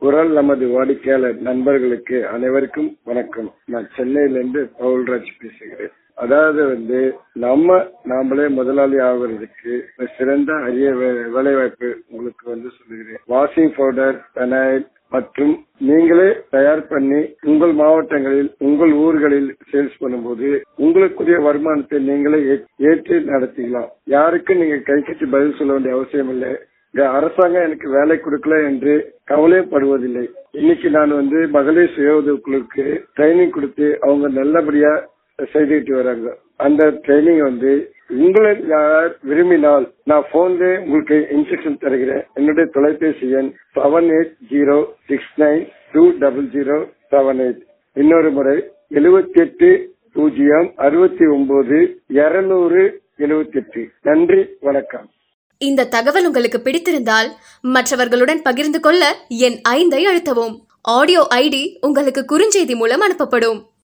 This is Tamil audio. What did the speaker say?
குரல் நமது வாடிக்கையாளர் நண்பர்களுக்கு அனைவருக்கும் வணக்கம் நான் சென்னையிலிருந்து பவுல்ராஜ் பேசுகிறேன் அதாவது வந்து நம்ம நாமளே முதலாளி ஆகுறதுக்கு சிறந்த அரிய வே- வேலைவாய்ப்பு உங்களுக்கு வந்து சொல்லுகிறேன் வாஷிங் பவுடர் பெனாயில் மற்றும் நீங்களே தயார் பண்ணி உங்கள் மாவட்டங்களில் உங்கள் ஊர்களில் சேல்ஸ் பண்ணும்போது உங்களுக்குரிய வருமானத்தை நீங்களே ஏ- ஏற்று நடத்திக்கலாம் யாருக்கும் நீங்க கை கட்டி பதில் சொல்ல வேண்டிய அவசியம் இல்லை இங்க அரசாங்கம் எனக்கு வேலை கொடுக்கல என்று கவலைப்படுவதில்லை இன்னைக்கு நான் வந்து மகளிர் சுய உதவிக்குழுக்கு ட்ரைனிங் கொடுத்து அவங்க நல்லபடியா செய்துட்டு வராங்க அந்த ட்ரைனிங் வந்து உங்களை யார் விரும்பினால் நான் போன்ல உங்களுக்கு இன்ஸ்ட்ரக்ஷன் தருகிறேன் என்னுடைய தொலைபேசி எண் seven eight zero six nine two double zero seven eight இன்னொரு முறை எழுபத்தி எட்டு பூஜ்ஜியம் அறுபத்தி ஒன்பது இருநூறு எழுபத்தி எட்டு நன்றி வணக்கம் இந்த தகவல் உங்களுக்கு பிடித்திருந்தால் மற்றவர்களுடன் பகிர்ந்து கொள்ள என் ஐந்தை அழுத்தவும் ஆடியோ ஐடி உங்களுக்கு குறுஞ்செய்தி மூலம் அனுப்பப்படும்